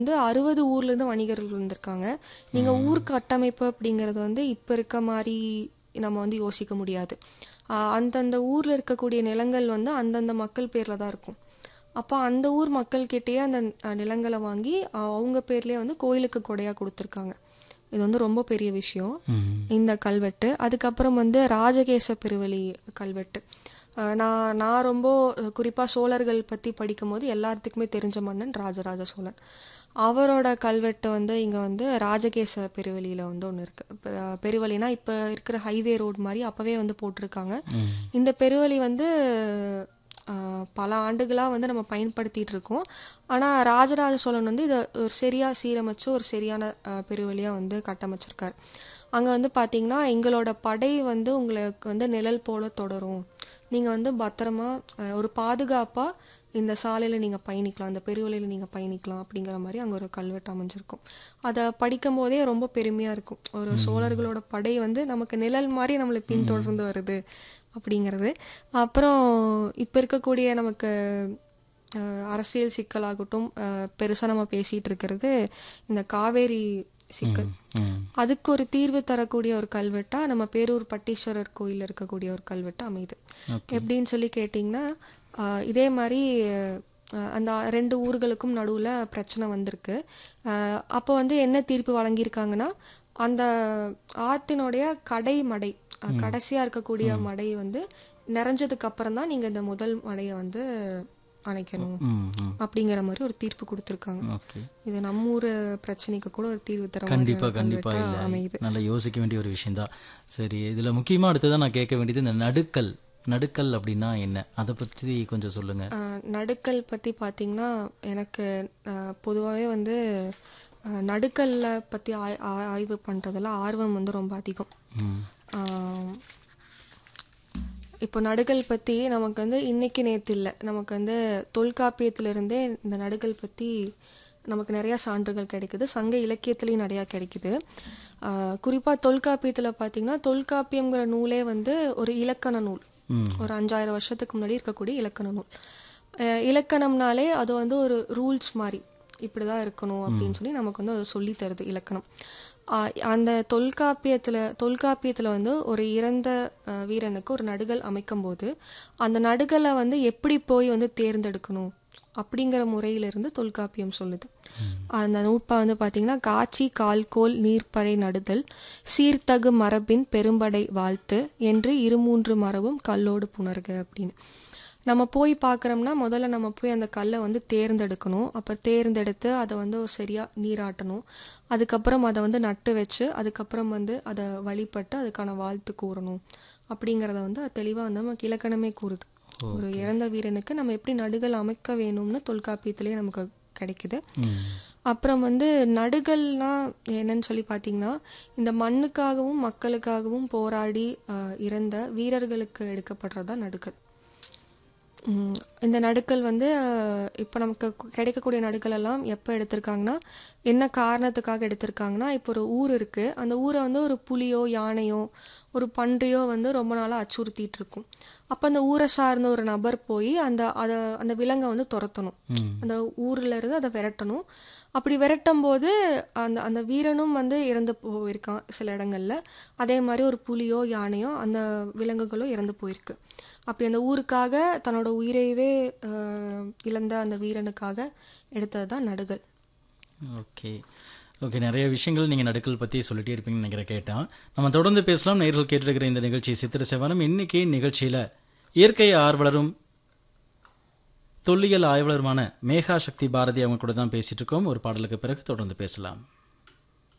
வந்து அறுபது ஊர்லேருந்து வணிகர்கள் வந்திருக்காங்க நீங்கள் ஊர் கட்டமைப்பு அப்படிங்கிறது வந்து இப்போ இருக்க மாதிரி நம்ம வந்து யோசிக்க முடியாது ஆஹ் அந்தந்த ஊரில் இருக்கக்கூடிய நிலங்கள் வந்து அந்தந்த மக்கள் பேரில் தான் இருக்கும் அப்போ அந்த ஊர் மக்கள்கிட்டயே அந்த அஹ், நிலங்களை வாங்கி அஹ், அவங்க பேர்லேயே வந்து கோயிலுக்கு கொடையாக கொடுத்துருக்காங்க இது வந்து ரொம்ப பெரிய விஷயம் ம். இந்த கல்வெட்டு அதுக்கப்புறம் வந்து ராஜகேச பெருவழி கல்வெட்டு அஹ் நான் நான் ரொம்ப அஹ், குறிப்பா சோழர்கள் பத்தி படிக்கும்போது எல்லாத்துக்குமே தெரிஞ்ச மன்னன் ராஜராஜ சோழன் அவரோட கல்வெட்டு வந்து இங்க வந்து ராஜகேச பெருவழியில வந்து ஒன்று இருக்கு பெ- அஹ், பெருவழினா இப்ப இருக்கிற ஹைவே ரோடு மாதிரி அப்பவே வந்து போட்டிருக்காங்க ம். இந்த பெருவழி வந்து ஆஹ், பல ஆண்டுகளா வந்து நம்ம பயன்படுத்திட்டு இருக்கோம் ஆனா ராஜராஜ சோழன் வந்து இதை ஒரு சரியா சீரமைச்சு ஒரு சரியான ஆஹ், பெருவழியா வந்து கட்டமைச்சிருக்காரு அங்க வந்து பாத்தீங்கன்னா எங்களோட படை வந்து உங்களுக்கு வந்து நிழல் போல தொடரும் நீங்க வந்து பத்திரமா ஆஹ், ஒரு பாதுகாப்பா இந்த சாலையில நீங்க பயணிக்கலாம் இந்த பெருவழியில நீங்க பயணிக்கலாம் அப்படிங்கிற மாதிரி அங்க ஒரு கல்வெட்டு அமைஞ்சிருக்கும் அதை படிக்கும் போதே ரொம்ப பெருமையா இருக்கும் ஒரு சோழர்களோட படை வந்து நமக்கு நிழல் மாதிரி நம்மளை பின்தொடர்ந்து வருது அப்படிங்கிறது அப்புறம் இப்போ இருக்கக்கூடிய நமக்கு அஹ், அரசியல் சிக்கலாகட்டும் அஹ், பெருசா நம்ம பேசிட்டு இருக்கிறது இந்த காவேரி சிக்கல் ம். அதுக்கு ஒரு தீர்வு தரக்கூடிய ஒரு கல்வெட்டா நம்ம பேரூர் பட்டீஸ்வரர் கோயில்ல இருக்கக்கூடிய ஒரு கல்வெட்டு அமையுது Okay. எப்படின்னு சொல்லி கேட்டிங்கன்னா ஆஹ் இதே மாதிரி ஆஹ் அந்த ரெண்டு ஊர்களுக்கும் நடுவுல பிரச்சனை வந்திருக்கு ஆஹ் அப்போ வந்து என்ன தீர்ப்பு வழங்கியிருக்காங்கன்னா அந்த ஆத்தினுடைய கடை மடை ஆஹ் கடைசியா இருக்கக்கூடிய மடை வந்து நிறைஞ்சதுக்கு அப்புறம் தான் நீங்க இந்த முதல் மடையை வந்து அணைக்கணும் ம். ம். அப்படிங்கிற மாதிரி ஒரு தீர்ப்பு கொடுத்துருக்காங்க ஓகே இது நம்ம ஊர் பிரச்சனைக்கு கூட ஒரு தீர்வு தர மாதிரி கண்டிப்பா ஒரு கண்டிப்பா கல்வெட்டா இல்ல அமையுது நல்லா யோசிக்க வேண்டிய ஒரு விஷயம்தான் சரி இதுல முக்கியமா அடுத்ததான் நான் கேட்க வேண்டியது இந்த நடுக்கல் நடுக்கல் அப்படின்னா என்ன அதை பத்தி கொஞ்சம் சொல்லுங்க ஆஹ் நடுக்கல் பற்றி பார்த்தீங்கன்னா எனக்கு பொதுவாகவே வந்து ஆஹ் நடுக்கல்ல பற்றி ஆய் ஆய்- ஆய்வு பண்ணுறதுல ஆர்வம் வந்து ரொம்ப அதிகம் ம். ஆஹ் இப்போ நடுக்கல் பற்றி நமக்கு வந்து இன்னைக்கு நேற்று இல்லை நமக்கு வந்து தொல்காப்பியத்திலிருந்தே இந்த நடுக்கல் பற்றி நமக்கு நிறைய சான்றுகள் கிடைக்குது சங்க இலக்கியத்துலேயும் நிறையா கிடைக்குது குறிப்பாக தொல்காப்பியத்தில் பார்த்தீங்கன்னா தொல்காப்பியம்ங்கிற நூலே வந்து ஒரு இலக்கண நூல் ம். ஒரு அஞ்சாயிரம் வருஷத்துக்கு முன்னாடி இருக்கக்கூடிய இலக்கண நூல் அஹ் இலக்கணம்னாலே அது வந்து ஒரு ரூல்ஸ் மாதிரி இப்படிதான் இருக்கணும் அப்படின்னு சொல்லி நமக்கு வந்து அது சொல்லி தருது இலக்கணம் ஆஹ் அந்த தொல்காப்பியத்துல தொல்காப்பியத்துல வந்து ஒரு இறந்த அஹ், வீரனுக்கு ஒரு நடுகள் அமைக்கும் போது அந்த நடுகளை வந்து எப்படி போய் வந்து தேர்ந்தெடுக்கணும் அப்படிங்கிற முறையிலிருந்து தொல்காப்பியம் சொல்லுது அந்த நூற்பா வந்து பாத்தீங்கன்னா காட்சி கால்கோல் நீர்ப்பறை நடுதல் சீர்தகு மரபின் பெரும்படை வாழ்த்து என்று இருமூன்று மரபும் கல்லோடு புணர்க அப்படின்னு நம்ம போய் பார்க்குறோம்னா முதல்ல நம்ம போய் அந்த கல்லை வந்து தேர்ந்தெடுக்கணும் அப்போ தேர்ந்தெடுத்து அதை வந்து ஒரு சரியா நீராட்டணும் அதுக்கப்புறம் அதை வந்து நட்டு வச்சு அதுக்கப்புறம் வந்து அதை வழிபட்டு அதுக்கான வாழ்த்து கூறணும் அப்படிங்கிறத வந்து அது தெளிவாக வந்து நமக்கு இலக்கணமே கூறுது ஒரு இறந்த வீரனுக்கு நம்ம எப்படி நடுகள் அமைக்க வேணும்னு தொல்காப்பியத்திலேயே நமக்கு கிடைக்குது ம். அப்புறம் வந்து நடுகள்னா என்னன்னு சொல்லி பார்த்தீங்கன்னா இந்த மண்ணுக்காகவும் மக்களுக்காகவும் போராடி ஆஹ், இறந்த வீரர்களுக்கு எடுக்கப்படுறதா நடுகள் உம், இந்த நடுக்கல் வந்து ஆஹ், இப்போ நமக்கு கு- கிடைக்கக்கூடிய நடுக்கல் எல்லாம் எப்போ எடுத்திருக்காங்கன்னா என்ன காரணத்துக்காக எடுத்திருக்காங்கன்னா இப்போ ஒரு ஊர் இருக்கு அந்த ஊரை வந்து ஒரு புலியோ யானையோ ஒரு பன்றியோ வந்து ரொம்ப நாளாக அச்சுறுத்திட்டு இருக்கும் அப்போ அந்த ஊரை சார்ந்த ஒரு நபர் போய் அந்த அதை அந்த விலங்கை வந்து துரத்தணும் ம். அந்த ஊர்ல இருந்து அதை விரட்டணும் அப்படி விரட்டும் போது அந்த அந்த வீரனும் வந்து இறந்து போயிருக்கான் சில இடங்கள்ல அதே மாதிரி ஒரு புலியோ யானையோ அந்த விலங்குகளோ இறந்து போயிருக்கு அப்படி அந்த ஊருக்காக தன்னோட உயிரையவே ஆஹ், இழந்த அந்த வீரனுக்காக எடுத்தது தான் நடுகள் ஓகே ஓகே நிறைய விஷயங்கள் நீங்கள் நடுக்கல் பற்றி சொல்லிட்டே இருப்பீங்கன்னு நினைக்கிறேன் கேட்டேன் நம்ம தொடர்ந்து பேசலாம் நேர்கள் கேட்டிருக்கிற இந்த நிகழ்ச்சி சித்திர செவனம் இன்னைக்கு நிகழ்ச்சியில் இயற்கை ஆர்வலரும் தொல்லியல் ஆய்வாளருமான மேகா சக்தி பாரதி அவங்க கூட தான் பேசிட்டு இருக்கோம் ஒரு பாடலுக்கு பிறகு தொடர்ந்து பேசலாம்